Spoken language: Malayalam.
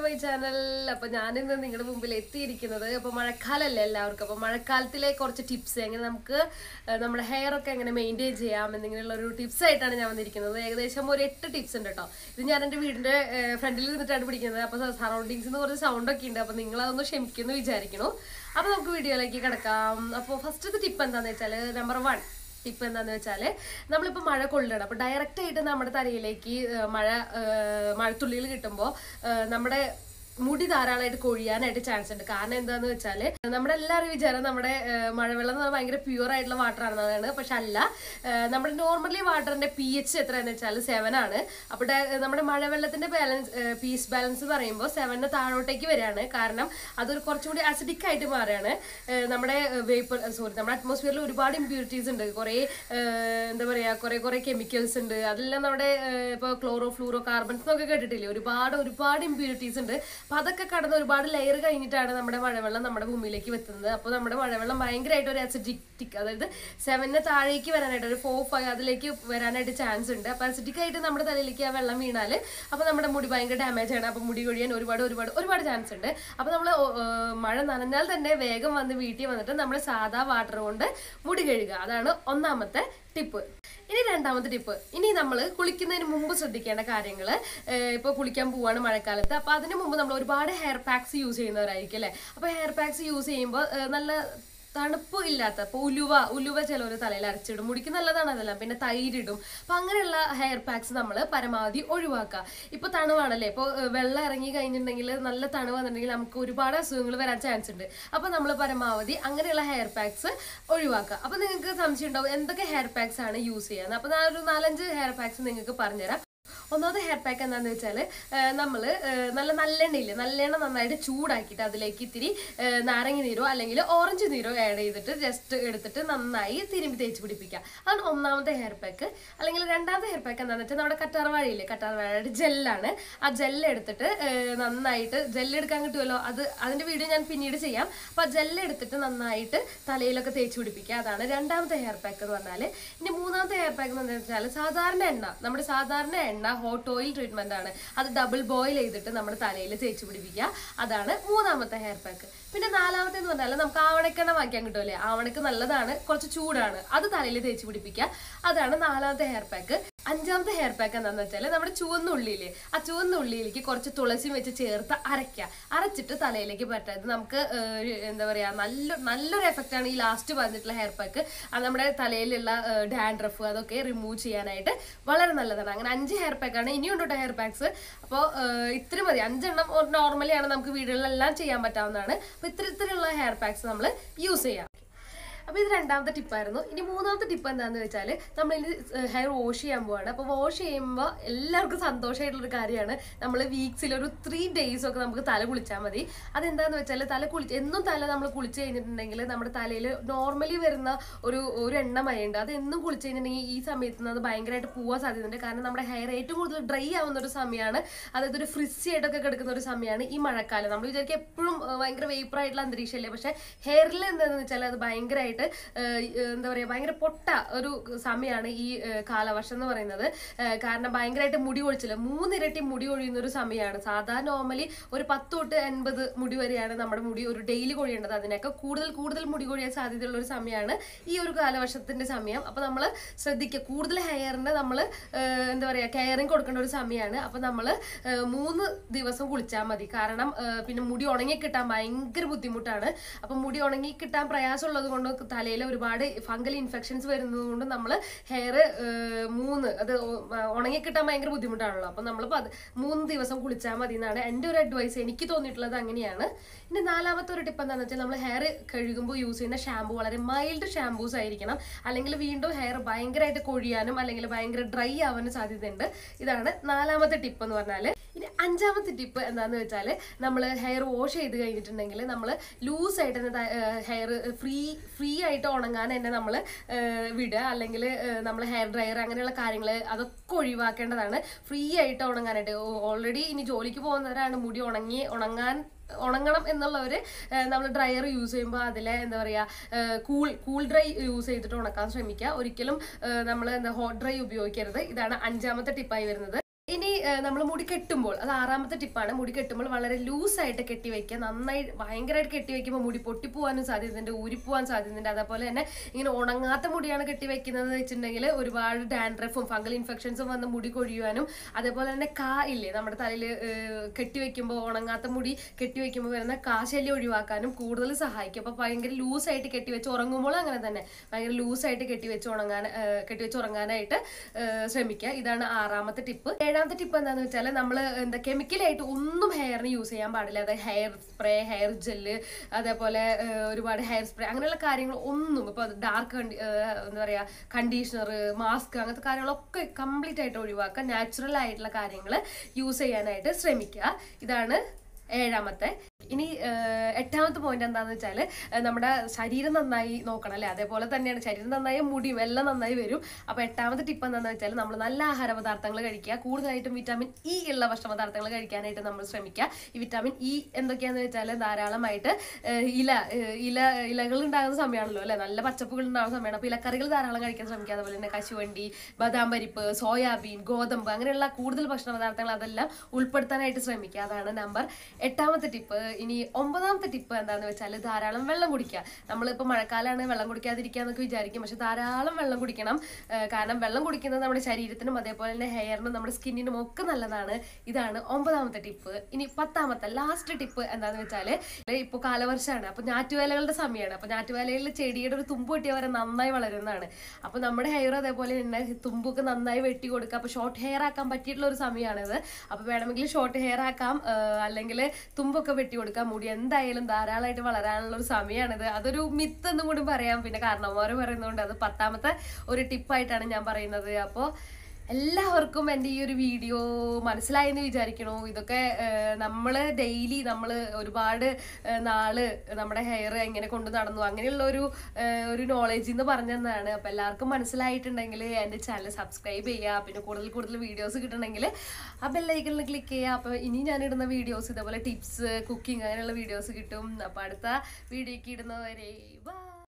മൈ ചാനൽ അപ്പൊ ഞാനിന്ന് നിങ്ങളുടെ മുമ്പിൽ എത്തിയിരിക്കുന്നത് അപ്പൊ മഴക്കാലല്ലേ എല്ലാവർക്കും അപ്പൊ മഴക്കാലത്തിലെ കുറച്ച് ടിപ്സ് എങ്ങനെ നമുക്ക് ആ, നമ്മുടെ ഹെയർ ഒക്കെ എങ്ങനെ മെയിൻറ്റെയിൻ ചെയ്യാം എന്നിങ്ങനെയുള്ള ഒരു ടിപ്സ് ആയിട്ടാണ് ഞാൻ വന്നിരിക്കുന്നത് ഏകദേശം ഒരു എട്ട് ടിപ്സ് ഉണ്ട് കേട്ടോ ഇത് ഞാൻ എന്റെ വീടിന്റെ ഫ്രണ്ടിൽ നിന്നിട്ടാണ് പിടിക്കുന്നത് അപ്പൊ സറൗണ്ടിങ്സിൽ നിന്ന് കുറച്ച് സൗണ്ട് ഒക്കെ ഉണ്ട് അപ്പൊ നിങ്ങൾ അതൊന്ന് ക്ഷമിക്കുന്നു വിചാരിക്കുന്നു അപ്പൊ നമുക്ക് വീഡിയോയിലേക്ക് കിടക്കാം അപ്പോൾ ഫസ്റ്റത്തെ ടിപ്പ് എന്താണെന്ന് വെച്ചാൽ നമ്പർ വൺ ടിപ്പ് എന്താന്ന് വെച്ചാല് നമ്മളിപ്പോ മഴ കൊള്ളണം അപ്പൊ ഡയറക്റ്റ് ആയിട്ട് നമ്മുടെ തലയിലേക്ക് ആ, മഴ ആ, മഴത്തുള്ളികൾ കിട്ടുമ്പോൾ നമ്മുടെ മുടി ധാരാളമായിട്ട് കൊഴിയാനായിട്ട് ചാൻസ് ഉണ്ട് കാരണം എന്താന്ന് വെച്ചാല് നമ്മുടെ എല്ലാവരും വിചാരം നമ്മുടെ ആ, മഴവെള്ളം എന്ന് പറഞ്ഞാൽ ഭയങ്കര പ്യൂർ ആയിട്ടുള്ള വാട്ടർ ആണെന്നാണ് പക്ഷെ അല്ല ആ, നമ്മുടെ നോർമലി വാട്ടറിന്റെ പി എച്ച് എത്രയാന്ന് വെച്ചാൽ സെവൻ ആണ് അപ്പൊ ഡയ- നമ്മുടെ മഴവെള്ളത്തിന്റെ ബാലൻസ് പി എച്ച് ബാലൻസ് എന്ന് പറയുമ്പോൾ സെവന് താഴോട്ടേക്ക് വരികയാണ് കാരണം അതൊരു കുറച്ചുകൂടി അസിഡിക് ആയിട്ട് മാറുകയാണ് ആ, നമ്മുടെ വേപ്പർ സോറി നമ്മുടെ അറ്റ്മോസ്ഫിയറിൽ ഒരുപാട് ഇമ്പ്യൂരിറ്റീസ് ഉണ്ട് കുറേ ആ, എന്താ പറയാ കുറെ കുറെ കെമിക്കൽസ് ഉണ്ട് അതെല്ലാം നമ്മുടെ ആ, ഇപ്പൊ ക്ലോറോ ഫ്ലൂറോ കാർബൺസ് എന്നൊക്കെ കേട്ടിട്ടില്ലേ ഒരുപാട് ഒരുപാട് ഇമ്പ്യൂരിറ്റീസ് ഉണ്ട് അപ്പൊ അതൊക്കെ കടന്ന് ഒരുപാട് ലെയർ കഴിഞ്ഞിട്ടാണ് നമ്മുടെ മഴവെള്ളം നമ്മുടെ ഭൂമിയിലേക്ക് എത്തുന്നത് അപ്പോൾ നമ്മുടെ മഴവെള്ളം ഭയങ്കരമായിട്ട് ഒരു അസിഡിക് അതായത് സെവനിന് താഴേക്ക് വരാനായിട്ട് ഒരു ഫോർ ഫൈവ് അതിലേക്ക് വരാനായിട്ട് ചാൻസ് ഉണ്ട് അപ്പൊ അസിഡിക് ആയിട്ട് നമ്മുടെ തലയിലേക്ക് ആ വെള്ളം വീണാല് അപ്പൊ നമ്മുടെ മുടി ഭയങ്കര ഡാമേജ് ആണ് അപ്പൊ മുടി കൊഴിയാൻ ഒരുപാട് ഒരുപാട് ഒരുപാട് ചാൻസ് ഉണ്ട് അപ്പൊ നമ്മൾ മഴ നനഞ്ഞാൽ തന്നെ വേഗം വന്ന് വീട്ടിൽ വന്നിട്ട് നമ്മൾ സാധാ വാട്ടർ കൊണ്ട് മുടി കഴുകുക അതാണ് ഒന്നാമത്തെ ടിപ്പ് ഇനി രണ്ടാമത്തെ ടിപ്പ് ഇനി നമ്മൾ കുളിക്കുന്നതിന് മുമ്പ് ശ്രദ്ധിക്കേണ്ട കാര്യങ്ങൾ ഇപ്പോൾ കുളിക്കാൻ പോവാണ് മഴക്കാലത്ത് അപ്പോൾ അതിന് മുമ്പ് നമ്മൾ ഒരുപാട് ഹെയർ പാക്സ് യൂസ് ചെയ്യുന്നവരായിരിക്കും അല്ലേ അപ്പോൾ ഹെയർ പാക്സ് യൂസ് ചെയ്യുമ്പോൾ നല്ല തണുപ്പ് ഇല്ലാത്ത ഇപ്പോൾ ഉലുവ ഉലുവ ചിലവർ തലയിൽ അരച്ചിടും മുടിക്ക് നല്ലതാണ് അതെല്ലാം പിന്നെ തൈരിടും അപ്പം അങ്ങനെയുള്ള ഹെയർ പാക്സ് നമ്മൾ പരമാവധി ഒഴിവാക്കുക ഇപ്പോൾ തണുവാണല്ലേ ഇപ്പോൾ വെള്ളം ഇറങ്ങി കഴിഞ്ഞിട്ടുണ്ടെങ്കിൽ നല്ല തണുവ് വന്നിട്ടുണ്ടെങ്കിൽ നമുക്ക് ഒരുപാട് അസുഖങ്ങൾ വരാൻ ചാൻസ് ഉണ്ട് അപ്പോൾ നമ്മൾ പരമാവധി അങ്ങനെയുള്ള ഹെയർ പാക്സ് ഒഴിവാക്കുക അപ്പോൾ നിങ്ങൾക്ക് സംശയം ഉണ്ടാവും എന്തൊക്കെ ഹെയർ പാക്സ് ആണ് യൂസ് ചെയ്യുന്നത് അപ്പോൾ ഞാൻ ഒരു നാലഞ്ച് ഹെയർ പാക്സ് നിങ്ങൾക്ക് പറഞ്ഞുതരാം ഒന്നാമത്തെ ഹെയർ പാക്ക് എന്താണെന്ന് വെച്ചാൽ നമ്മൾ നല്ല നല്ലെണ്ണയില്ലേ നല്ലെണ്ണ നന്നായിട്ട് ചൂടാക്കിയിട്ട് അതിലേക്ക് ഇത്തിരി ആ, നാരങ്ങ നീരോ അല്ലെങ്കിൽ ഓറഞ്ച് നീരോ ആഡ് ചെയ്തിട്ട് ജസ്റ്റ് എടുത്തിട്ട് നന്നായി തിരുമ്പി തേച്ച് പിടിപ്പിക്കുക അതാണ് ഒന്നാമത്തെ ഹെയർ പാക്ക് അല്ലെങ്കിൽ രണ്ടാമത്തെ ഹെയർ പാക്ക് എന്താണെന്ന് വെച്ചാൽ നമ്മുടെ കറ്റാർവാഴയില്ലേ കറ്റാർവാഴയുടെ ജെല്ലാണ് ആ ജെല്ല് എടുത്തിട്ട് ആ, നന്നായിട്ട് ജെല്ല് എടുക്കാൻ കിട്ടുമല്ലോ അത് അതിന്റെ വീഡിയോ ഞാൻ പിന്നീട് ചെയ്യാം അപ്പൊ ആ ജെല്ല് എടുത്തിട്ട് നന്നായിട്ട് തലയിലൊക്കെ തേച്ച് പിടിപ്പിക്കുക അതാണ് രണ്ടാമത്തെ ഹെയർ പാക്ക് എന്ന് പറഞ്ഞാൽ ഇനി മൂന്നാമത്തെ ഹെയർ പാക്ക് എന്ന് വെച്ചാൽ സാധാരണ എണ്ണ നമ്മുടെ സാധാരണ എണ്ണ ഹോട്ട് ഓയിൽ ട്രീറ്റ്മെന്റ് ആണ് അത് ഡബിൾ ബോയിൽ ചെയ്തിട്ട് നമ്മുടെ തലയിൽ തേച്ച് പിടിപ്പിക്കുക അതാണ് മൂന്നാമത്തെ ഹെയർ പാക്ക് പിന്നെ നാലാമത്തെ എന്ന് പറഞ്ഞാൽ നമുക്ക് ആവണക്കെണ്ണ വാങ്ങിക്കാൻ കിട്ടുമല്ലേ ആവണക്ക് നല്ലതാണ് കുറച്ച് ചൂടാണ് അത് തലയിൽ തേച്ച് പിടിപ്പിക്കുക അതാണ് നാലാമത്തെ ഹെയർ പാക്ക് അഞ്ചാമത്തെ ഹെയർ പാക്ക് എന്താണെന്ന് വെച്ചാൽ നമ്മുടെ ചുവന്ന ഉള്ളിയില്ലേ ആ ചുവന്ന ഉള്ളിയിലേക്ക് കുറച്ച് തുളസി വെച്ച് ചേർത്ത് അരയ്ക്കുക അരച്ചിട്ട് തലയിലേക്ക് പറ്റാത് നമുക്ക് ഏർ, ഒരു എന്താ പറയാ നല്ല നല്ലൊരു എഫക്റ്റ് ആണ് ഈ ലാസ്റ്റ് പറഞ്ഞിട്ടുള്ള ഹെയർ പാക്ക് അത് നമ്മുടെ തലയിലുള്ള ഡാൻഡ്രഫ് അതൊക്കെ റിമൂവ് ചെയ്യാനായിട്ട് വളരെ നല്ലതാണ് അങ്ങനെ അഞ്ച് ഹെയർ പാക്കാണ് ഇനിയും ഉണ്ട് ഹെയർ പാക്സ് അപ്പോൾ ഇത്ര മതി അഞ്ചെണ്ണം നോർമലി ആണ് നമുക്ക് വീടുകളിലെല്ലാം ചെയ്യാൻ പറ്റാവുന്നതാണ് അപ്പോൾ ഇത്ര ഇത്രയുള്ള ഹെയർ പാക്സ് നമ്മൾ യൂസ് ചെയ്യാം അപ്പോൾ ഇത് രണ്ടാമത്തെ ടിപ്പായിരുന്നു ഇനി മൂന്നാമത്തെ ടിപ്പ് എന്താണെന്ന് വെച്ചാൽ നമ്മൾ ഇനി ഹെയർ വാഷ് ചെയ്യാൻ പോവാണ് അപ്പോൾ വാഷ് ചെയ്യുമ്പോൾ എല്ലാവർക്കും സന്തോഷമായിട്ടുള്ളൊരു കാര്യമാണ് നമ്മൾ വീക്സിൽ ഒരു ത്രീ ഡേയ്സ് ഒക്കെ നമുക്ക് തല കുളിച്ചാൽ മതി അതെന്താണെന്ന് വെച്ചാൽ തല കുളിച്ച് എന്നും തല നമ്മൾ കുളിച്ച് കഴിഞ്ഞിട്ടുണ്ടെങ്കിൽ നമ്മുടെ തലയിൽ നോർമലി വരുന്ന ഒരു ഒരു എണ്ണമയുണ്ട് അത് എന്നും കുളിച്ച് കഴിഞ്ഞിട്ടുണ്ടെങ്കിൽ ഈ സമയത്ത് നിന്ന് അത് ഭയങ്കരമായിട്ട് പോവാൻ സാധ്യതയുണ്ട് കാരണം നമ്മുടെ ഹെയർ ഏറ്റവും കൂടുതൽ ഡ്രൈ ആവുന്ന ഒരു സമയമാണ് അതായത് ഒരു ഫ്രിസി ആയിട്ടൊക്കെ കിടക്കുന്ന ഒരു സമയമാണ് ഈ മഴക്കാലം നമ്മൾ വിചാരിക്കും എപ്പോഴും ഏഹ്, ഭയങ്കര വേപ്പർ ആയിട്ടുള്ള അന്തരീക്ഷമല്ലേ പക്ഷേ ഹെയറിൽ എന്താണെന്ന് വെച്ചാൽ അത് ഭയങ്കരമായിട്ട് ഏഹ്, എന്താ പറയുക ഭയങ്കര പൊട്ട ഒരു സമയമാണ് ഈ ഏഹ്, കാലവർഷം എന്ന് പറയുന്നത് ഏഹ്, കാരണം ഭയങ്കരമായിട്ട് മുടി ഒഴിച്ചില്ല മൂന്നിരട്ടി മുടി ഒഴിയുന്ന ഒരു സമയമാണ് സാധാരണ നോർമലി ഒരു പത്ത് തൊട്ട് എൺപത് മുടി വരെയാണ് നമ്മുടെ മുടി ഒരു ഡെയിലി കൊഴിയേണ്ടത് അതിനൊക്കെ കൂടുതൽ കൂടുതൽ മുടി കൊഴിയാൻ സാധ്യതയുള്ള ഒരു സമയമാണ് ഈ ഒരു കാലവർഷത്തിന്റെ സമയം അപ്പൊ നമ്മൾ ശ്രദ്ധിക്കുക കൂടുതൽ ഹെയറിന് നമ്മൾ എന്താ പറയുക കെയറിങ് കൊടുക്കേണ്ട ഒരു സമയമാണ് അപ്പൊ നമ്മൾ മൂന്ന് ദിവസം കുളിച്ചാൽ മതി കാരണം ഏഹ്, പിന്നെ മുടി ഉണങ്ങി കിട്ടാൻ ഭയങ്കര ബുദ്ധിമുട്ടാണ് അപ്പൊ മുടി ഉണങ്ങി കിട്ടാൻ പ്രയാസമുള്ളത് കൊണ്ട് തലയിൽ ഒരുപാട് ഫംഗൽ ഇൻഫെക്ഷൻസ് വരുന്നത് കൊണ്ട് നമ്മൾ ഹെയർ മൂന്ന് അത് ഉണങ്ങി കിട്ടാൻ ഭയങ്കര ബുദ്ധിമുട്ടാണല്ലോ അപ്പൊ നമ്മൾ മൂന്ന് ദിവസം കുളിച്ചാൽ മതി എന്നാണ് എൻ്റെ ഒരു അഡ്വൈസ് എനിക്ക് തോന്നിയിട്ടുള്ളത് അങ്ങനെയാണ് ഇനി നാലാമത്തെ ഒരു ടിപ്പ് എന്താണെന്ന് വെച്ചാൽ നമ്മൾ ഹെയർ കഴുകുമ്പോൾ യൂസ് ചെയ്യുന്ന ഷാമ്പു വളരെ മൈൽഡ് ഷാമ്പൂസ് ആയിരിക്കണം അല്ലെങ്കിൽ വീണ്ടും ഹെയർ ഭയങ്കരമായിട്ട് കൊഴിയാനും അല്ലെങ്കിൽ ഭയങ്കര ഡ്രൈ ആവാനും സാധ്യതയുണ്ട് ഇതാണ് നാലാമത്തെ ടിപ്പ് എന്ന് പറഞ്ഞാൽ ഇനി അഞ്ചാമത്തെ ടിപ്പ് എന്താണെന്ന് വെച്ചാൽ നമ്മൾ ഹെയർ വാഷ് ചെയ്ത് കഴിഞ്ഞിട്ടുണ്ടെങ്കിൽ നമ്മൾ ലൂസ് ആയിട്ട് തന്നെ ഹെയർ ഫ്രീ ഫ്രീ ആയിട്ട് ഉണങ്ങാൻ തന്നെ നമ്മൾ വിടുക അല്ലെങ്കിൽ നമ്മൾ ഹെയർ ഡ്രയർ അങ്ങനെയുള്ള കാര്യങ്ങൾ അതൊക്കെ ഒഴിവാക്കേണ്ടതാണ് ഫ്രീ ആയിട്ട് ഉണങ്ങാനായിട്ട് ഓൾറെഡി ഇനി ജോലിക്ക് പോകുന്നവരാണ് മുടി ഉണങ്ങി ഉണങ്ങാൻ ഉണങ്ങണം എന്നുള്ളവർ നമ്മൾ ഡ്രയർ യൂസ് ചെയ്യുമ്പോൾ അതിലെ എന്താ പറയുക കൂൾ കൂൾ ഡ്രൈ യൂസ് ചെയ്തിട്ട് ഉണക്കാൻ ശ്രമിക്കുക ഒരിക്കലും നമ്മൾ എന്താ ഹോട്ട് ഡ്രൈ ഉപയോഗിക്കരുത് ഇതാണ് അഞ്ചാമത്തെ ടിപ്പായി വരുന്നത് ഇനി നമ്മൾ മുടി കെട്ടുമ്പോൾ അത് ആറാമത്തെ ടിപ്പാണ് മുടി കെട്ടുമ്പോൾ വളരെ ലൂസായിട്ട് കെട്ടി വെക്കുക നന്നായി ഭയങ്കരമായിട്ട് കെട്ടി വെക്കുമ്പോൾ മുടി പൊട്ടിപ്പോവാനും സാധ്യതയുണ്ട് ഊരിപ്പോവാൻ സാധ്യതയുണ്ട് അതേപോലെ തന്നെ ഇങ്ങനെ ഉണങ്ങാത്ത മുടിയാണ് കെട്ടി വെക്കുന്നത് വെച്ചിട്ടുണ്ടെങ്കിൽ ഒരുപാട് ഡാൻഡ്രഫും ഫംഗൽ ഇൻഫെക്ഷൻസും വന്ന് മുടി കൊഴിയുവാനും അതേപോലെ തന്നെ കാ ഇല്ലേ നമ്മുടെ തലയിൽ കെട്ടി വെക്കുമ്പോൾ ഉണങ്ങാത്ത മുടി കെട്ടി വെക്കുമ്പോൾ വരുന്ന കാ ശല്യം ഒഴിവാക്കാനും കൂടുതൽ സഹായിക്കും അപ്പോൾ ഭയങ്കര ലൂസായിട്ട് കെട്ടി വെച്ച് ഉറങ്ങുമ്പോൾ അങ്ങനെ തന്നെ ഭയങ്കര ലൂസായിട്ട് കെട്ടി വെച്ച് ഉണങ്ങാൻ കെട്ടി വെച്ച് ഉറങ്ങാനായിട്ട് ഏഹ് ശ്രമിക്കുക ഇതാണ് ആറാമത്തെ ടിപ്പ് ഏഴാമത്തെ ടിപ്പ് എന്താണെന്ന് വെച്ചാൽ നമ്മൾ എന്താ കെമിക്കലായിട്ട് ഒന്നും ഹെയറിന് യൂസ് ചെയ്യാൻ പാടില്ല അതായത് ഹെയർ സ്പ്രേ ഹെയർ ജെല്ല് അതേപോലെ ഏഹ്, ഒരുപാട് ഹെയർ സ്പ്രേ അങ്ങനെയുള്ള കാര്യങ്ങൾ ഒന്നും ഇപ്പോൾ ഡാർക്ക് എന്താ പറയുക കണ്ടീഷണർ മാസ്ക് അങ്ങനത്തെ കാര്യങ്ങളൊക്കെ കംപ്ലീറ്റ് ആയിട്ട് ഒഴിവാക്കുക നാച്ചുറൽ ആയിട്ടുള്ള കാര്യങ്ങൾ യൂസ് ചെയ്യാനായിട്ട് ശ്രമിക്കുക ഇതാണ് ഏഴാമത്തെ ഇനി ഏഹ്, എട്ടാമത്തെ പോയിന്റ് എന്താണെന്ന് വെച്ചാൽ നമ്മുടെ ശരീരം നന്നായി നോക്കണം അല്ലേ അതേപോലെ തന്നെയാണ് ശരീരം നന്നായി മുടിയും എല്ലാം നന്നായി വരും അപ്പോൾ എട്ടാമത്തെ ടിപ്പ് എന്താണെന്ന് വെച്ചാൽ നമ്മൾ നല്ല ആഹാര പദാർത്ഥങ്ങൾ കഴിക്കുക കൂടുതലായിട്ടും വിറ്റാമിൻ ഇ ഉള്ള ഭക്ഷണ പദാർത്ഥങ്ങൾ കഴിക്കാനായിട്ട് നമ്മൾ ശ്രമിക്കുക ഈ വിറ്റാമിൻ ഇ എന്തൊക്കെയാണെന്ന് വെച്ചാൽ ധാരാളമായിട്ട് ഏഹ്, ഇല ഏഹ്, ഇല ഇലകൾ ഉണ്ടാകുന്ന സമയമാണല്ലോ അല്ലേ നല്ല പച്ചപ്പുകൾ ഉണ്ടാകുന്ന സമയമാണ് അപ്പോൾ ഇലക്കറികൾ ധാരാളം കഴിക്കാൻ ശ്രമിക്കുക അതുപോലെ തന്നെ കശുവണ്ടി ബദാം പരിപ്പ് സോയാബീൻ ഗോതമ്പ് അങ്ങനെയുള്ള കൂടുതൽ ഭക്ഷണ പദാർത്ഥങ്ങൾ അതെല്ലാം ഉൾപ്പെടുത്താനായിട്ട് ശ്രമിക്കുക അതാണ് നമ്പർ എട്ടാമത്തെ ടിപ്പ് ഇനി ഒമ്പതാമത്തെ ടിപ്പ് എന്താണെന്ന് വെച്ചാൽ ധാരാളം വെള്ളം കുടിക്കുക നമ്മളിപ്പോൾ മഴക്കാലമാണ് വെള്ളം കുടിക്കാതിരിക്കുക എന്നൊക്കെ വിചാരിക്കും പക്ഷെ ധാരാളം വെള്ളം കുടിക്കണം ഏഹ് കാരണം വെള്ളം കുടിക്കുന്നത് നമ്മുടെ ശരീരത്തിനും അതേപോലെ തന്നെ ഹെയറിനും നമ്മുടെ സ്കിന്നിനും ഒക്കെ നല്ലതാണ് ഇതാണ് ഒമ്പതാമത്തെ ടിപ്പ് ഇനി പത്താമത്തെ ലാസ്റ്റ് ടിപ്പ് എന്താണെന്ന് വെച്ചാൽ ഇപ്പോൾ കാലവർഷമാണ് അപ്പോൾ ഞാറ്റുവേലകളുടെ സമയമാണ് അപ്പോൾ ഞാറ്റുവേലയിൽ ചെടിയുടെ ഒരു തുമ്പ് വെട്ടിയവരെ നന്നായി വളരുന്നതാണ് അപ്പോൾ നമ്മുടെ ഹെയർ അതേപോലെ തന്നെ തുമ്പൊക്കെ നന്നായി വെട്ടി കൊടുക്കുക അപ്പോൾ ഷോർട്ട് ഹെയർ ആക്കാൻ പറ്റിയിട്ടുള്ള ഒരു സമയമാണിത് അപ്പോൾ വേണമെങ്കിൽ ഷോർട്ട് ഹെയർ ആക്കാം അല്ലെങ്കിൽ തുമ്പൊക്കെ വെട്ടി കൊടുക്കാം മുടി എന്തായാലും ധാരാളമായിട്ട് വളരാനുള്ള ഒരു സമയമാണിത് അതൊരു മിത്ത് എന്നും കൂടി പറയാം പിന്നെ കാരണവന്മാർ പറയുന്നതുകൊണ്ട് അത് പത്താമത്തെ ഒരു ടിപ്പായിട്ടാണ് ഞാൻ പറയുന്നത് അപ്പോൾ എല്ലാവർക്കും എൻ്റെ ഈ ഒരു വീഡിയോ മനസ്സിലായെന്ന് വിചാരിക്കണു ഇതൊക്കെ നമ്മൾ ഡെയിലി നമ്മൾ ഒരുപാട് ഏഹ്, നാള് നമ്മുടെ ഹെയർ എങ്ങനെ കൊണ്ടു നടന്നു അങ്ങനെയുള്ള ഒരു ഏഹ്, ഒരു നോളേജ് എന്ന് പറഞ്ഞതാണ് അപ്പോൾ എല്ലാവർക്കും മനസ്സിലായിട്ടുണ്ടെങ്കിൽ എൻ്റെ ചാനൽ സബ്സ്ക്രൈബ് ചെയ്യുക പിന്നെ കൂടുതൽ കൂടുതൽ വീഡിയോസ് കിട്ടണമെങ്കിൽ ആ ബെല്ലൈക്കണിൽ ക്ലിക്ക് ചെയ്യുക അപ്പോൾ ഇനി ഞാൻ ഇടുന്ന വീഡിയോസ് ഇതേപോലെ ടിപ്സ് കുക്കിംഗ് അങ്ങനെയുള്ള വീഡിയോസ് കിട്ടും അപ്പോൾ അടുത്ത വീഡിയോക്ക് ഇടുന്നവരെ ബൈ